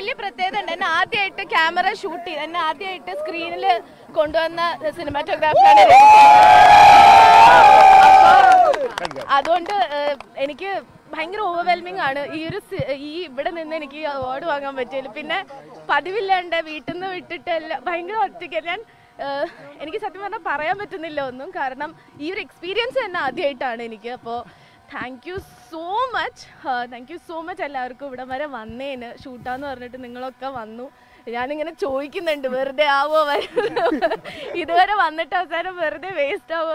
വലിയ പ്രത്യേകത ഉണ്ട് എന്നെ ആദ്യമായിട്ട് ക്യാമറ ഷൂട്ട് ചെയ്ത് എന്നെ ആദ്യമായിട്ട് സ്ക്രീനിൽ കൊണ്ടുവന്ന സിനിമാറ്റോഗ്രാഫറാണ് അതുകൊണ്ട് ഏഹ്, എനിക്ക് ഭയങ്കര ഓവർവെൽമിംഗ് ആണ് ഈ ഒരു സി- ഈ ഇവിടെ നിന്ന് എനിക്ക് അവാർഡ് വാങ്ങാൻ പറ്റിയില്ല പിന്നെ പതിവില്ലാണ്ട് വീട്ടിൽ നിന്ന് വിട്ടിട്ട് എല്ലാം ഭയങ്കര ഒറ്റയ്ക്ക് ഞാൻ ഏഹ്, എനിക്ക് സത്യം പറഞ്ഞാൽ പറയാൻ പറ്റുന്നില്ല ഒന്നും കാരണം ഈ ഒരു എക്സ്പീരിയൻസ് തന്നെ ആദ്യമായിട്ടാണ് എനിക്ക് അപ്പോൾ thank you so much thank you so much എല്ലാവർക്കും ഇവിടെ വരെ വന്നേന് ഷൂട്ടാന്ന് പറഞ്ഞിട്ട് നിങ്ങളൊക്കെ വന്നു ഞാനിങ്ങനെ ചോദിക്കുന്നുണ്ട് വെറുതെ ആവോ വരുമോ ഇതുവരെ വന്നിട്ട് അവസാനം വെറുതെ വേസ്റ്റ് ആവോ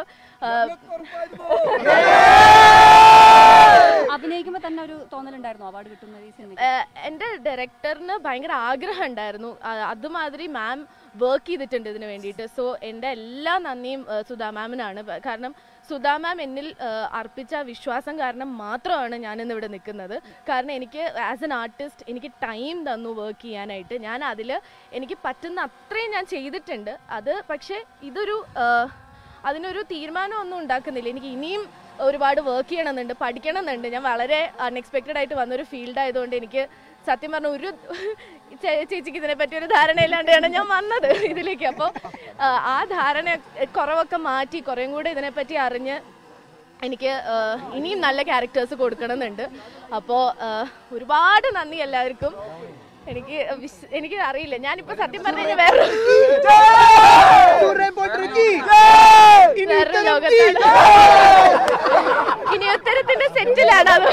അഭിനയിക്കുമ്പോൾ തന്നെ ഒരു തോന്നലുണ്ടായിരുന്നു അവാർഡ് കിട്ടുന്നത് ഈ സിനിമ ഏഹ് എൻ്റെ ഡയറക്ടറിന് ഭയങ്കര ആഗ്രഹം ഉണ്ടായിരുന്നു ആ- അതുമാതിരി മാം വർക്ക് ചെയ്തിട്ടുണ്ട് ഇതിന് വേണ്ടിയിട്ട് സോ എൻ്റെ എല്ലാ നന്ദിയും ഏഹ് സുധാ മാമിനാണ് ബ- കാരണം സുധാ മാം എന്നിൽ ഏഹ് അർപ്പിച്ച വിശ്വാസം കാരണം മാത്രമാണ് ഞാനിന്ന് ഇവിടെ നിൽക്കുന്നത് കാരണം എനിക്ക് ആസ് എൻ ആർട്ടിസ്റ്റ് എനിക്ക് ടൈം തന്നു വർക്ക് ചെയ്യാനായിട്ട് ഞാൻ അതിൽ എനിക്ക് പറ്റുന്ന അത്രയും ഞാൻ ചെയ്തിട്ടുണ്ട് അത് പക്ഷേ ഇതൊരു ഏഹ് അതിനൊരു തീരുമാനമൊന്നും ഉണ്ടാക്കുന്നില്ല എനിക്ക് ഇനിയും ഒരുപാട് വർക്ക് ചെയ്യണമെന്നുണ്ട് പഠിക്കണമെന്നുണ്ട് ഞാൻ വളരെ അൺഎക്സ്പെക്റ്റഡ് ആയിട്ട് വന്നൊരു ഫീൽഡ് ആയതുകൊണ്ട് എനിക്ക് സത്യം പറഞ്ഞ ഒരു ചേ- ചേച്ചിക്ക് ഇതിനെ പറ്റി ഒരു ധാരണയില്ലാണ്ടാണ് ഞാൻ വന്നത് ഇതിലേക്ക് അപ്പോൾ ആ ധാരണ കുറവൊക്കെ മാറ്റി കുറേം കൂടെ ഇതിനെപ്പറ്റി അറിഞ്ഞ് എനിക്ക് ആ, ഇനിയും നല്ല ക്യാരക്ടേഴ്സ് കൊടുക്കണമെന്നുണ്ട് അപ്പോൾ ഒരുപാട് നന്ദി എല്ലാവർക്കും എനിക്ക് വിശ്- എനിക്ക് അറിയില്ല ഞാനിപ്പോൾ സത്യം പറഞ്ഞു കഴിഞ്ഞാൽ വേറെ വേറൊരു ലോകത്താണ് ഇനി ഉത്തരത്തിന്റെ സെറ്റിലാണ് അത്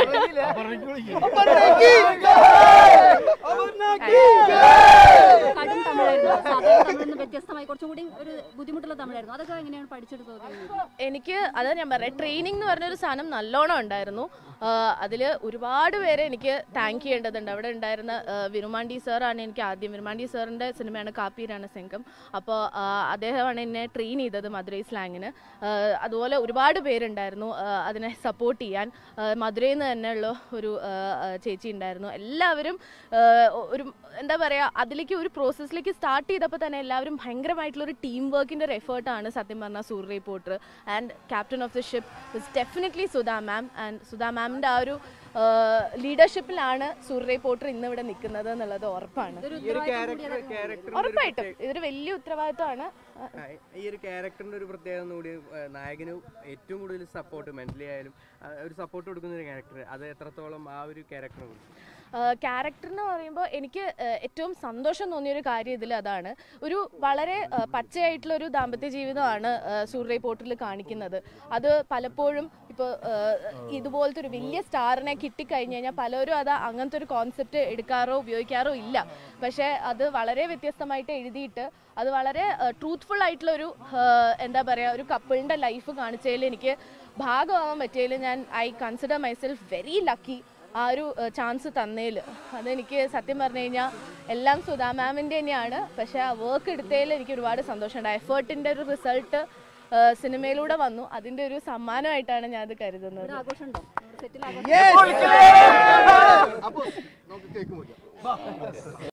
കടും തമിഴായിരുന്നു സാധാരണ തമിഴിൽ നിന്ന് വ്യത്യസ്തമായി കുറച്ചും കൂടി ഒരു ബുദ്ധിമുട്ടുള്ള തമിഴായിരുന്നു അതൊക്കെ എങ്ങനെയാണ് പഠിച്ചെടുത്തത് എനിക്ക് അതാ ഞാൻ പറയാം ട്രെയിനിങ് എന്ന് പറഞ്ഞൊരു സാധനം നല്ലോണം ഉണ്ടായിരുന്നു അതിൽ ഒരുപാട് പേരെ എനിക്ക് താങ്ക് ചെയ്യേണ്ടതുണ്ട് അവിടെ ഉണ്ടായിരുന്ന ആ, വിരുമാണ്ടി സാറാണ് എനിക്ക് ആദ്യം വിരുമാണ്ടി സാറിൻ്റെ സിനിമയാണ് കാപ്പീരാണ് സംഘം അപ്പോൾ അദ്ദേഹമാണ് എന്നെ ട്രെയിൻ ചെയ്തത് മധുരൈ സ്ലാങ്ങിന് ആ, അതുപോലെ ഒരുപാട് പേരുണ്ടായിരുന്നു ആ, അതിനെ സപ്പോർട്ട് ചെയ്യാൻ ആ, മധുരയിൽ നിന്ന് തന്നെയുള്ള ഒരു ആ, ആ, ചേച്ചി ഉണ്ടായിരുന്നു എല്ലാവരും ആ, ഒരു എന്താ പറയുക അതിലേക്ക് ഒരു പ്രോസസ്സിലേക്ക് സ്റ്റാർട്ട് ചെയ്തപ്പോൾ തന്നെ എല്ലാവരും ഭയങ്കരമായിട്ടുള്ള ഒരു ടീം വർക്കിൻ്റെ ഒരു എഫേർട്ടാണ് സത്യം പറഞ്ഞാൽ Surya reporter and captain of the ship is definitely Sudha ma'am and Sudha മാമിൻ്റെ ആ ഒരു ലീഡർഷിപ്പിലാണ് സൂര്യ റിപ്പോർട്ടർ ഇന്ന് ഇവിടെ നിൽക്കുന്നത് എന്നുള്ളത് ഉറപ്പാണ് ഇതൊരു ഈ ഒരു ഉത്തരവാദിത്വം ക്യാരക്ടർ കൂടി ക്യാരക്ടറിന്റെ ഒരു ഉറപ്പായിട്ടും പ്രത്യേക- ഇതൊരു വലിയ ഉത്തരവാദിത്തമാണ് ആ, ഈ ഒരു ക്യാരക്ടറിന്റെ ഒരു പ്രത്യേകത കൂടി ആ, നായകന് ഏറ്റവും കൂടുതൽ സപ്പോർട്ട് മെന്റലി ആയാലും ആ, ഒരു സപ്പോർട്ട് കൊടുക്കുന്ന ഒരു ക്യാരക്ടർ അത് എത്രത്തോളം ആ ഒരു ക്യാരക്ടറിനെ കുറിച്ച് ക്യാരക്ടർ എന്ന് പറയുമ്പോൾ എനിക്ക് ആഹ് ഏറ്റവും സന്തോഷം തോന്നിയൊരു കാര്യം ഇതിൽ അതാണ് ഒരു വളരെ ആഹ് പച്ചയായിട്ടുള്ള ഒരു ദാമ്പത്യ ജീവിതമാണ് ആഹ് സൂര്യ പോർട്ടലിൽ കാണിക്കുന്നത് അത് പലപ്പോഴും ഇപ്പോൾ ഇതുപോലത്തെ ഒരു വലിയ സ്റ്റാറിനെ കിട്ടിക്കഴിഞ്ഞ് കഴിഞ്ഞാൽ പലരും അത് അങ്ങനത്തെ ഒരു കോൺസെപ്റ്റ് എടുക്കാറോ ഉപയോഗിക്കാറോ ഇല്ല പക്ഷേ അത് വളരെ വ്യത്യസ്തമായിട്ട് എഴുതിയിട്ട് അത് വളരെ ട്രൂത്ത്ഫുൾ ആയിട്ടുള്ള ഒരു ആഹ് എന്താ പറയുക ഒരു കപ്പിളിൻ്റെ ലൈഫ് കാണിച്ചതിൽ എനിക്ക് ഭാഗമാവാൻ പറ്റിയതിൽ ഞാൻ I consider myself very lucky ആ ഒരു ചാൻസ് തന്നതിൽ അതെനിക്ക് സത്യം പറഞ്ഞു കഴിഞ്ഞാൽ എല്ലാം സുധാ മാമിൻ്റെ തന്നെയാണ് പക്ഷേ ആ വർക്ക് എടുത്തതിൽ എനിക്ക് ഒരുപാട് സന്തോഷമുണ്ട് എഫേർട്ടിൻ്റെ ഒരു റിസൾട്ട് സിനിമയിലൂടെ വന്നു അതിൻ്റെ ഒരു സമ്മാനമായിട്ടാണ് ഞാനത് കരുതുന്നത് ഒരു ആഘോഷമുണ്ടോ സെറ്റിൽ ആഘോഷം അപ്പൊ നമുക്ക് കേക്ക് മുറിക്കാം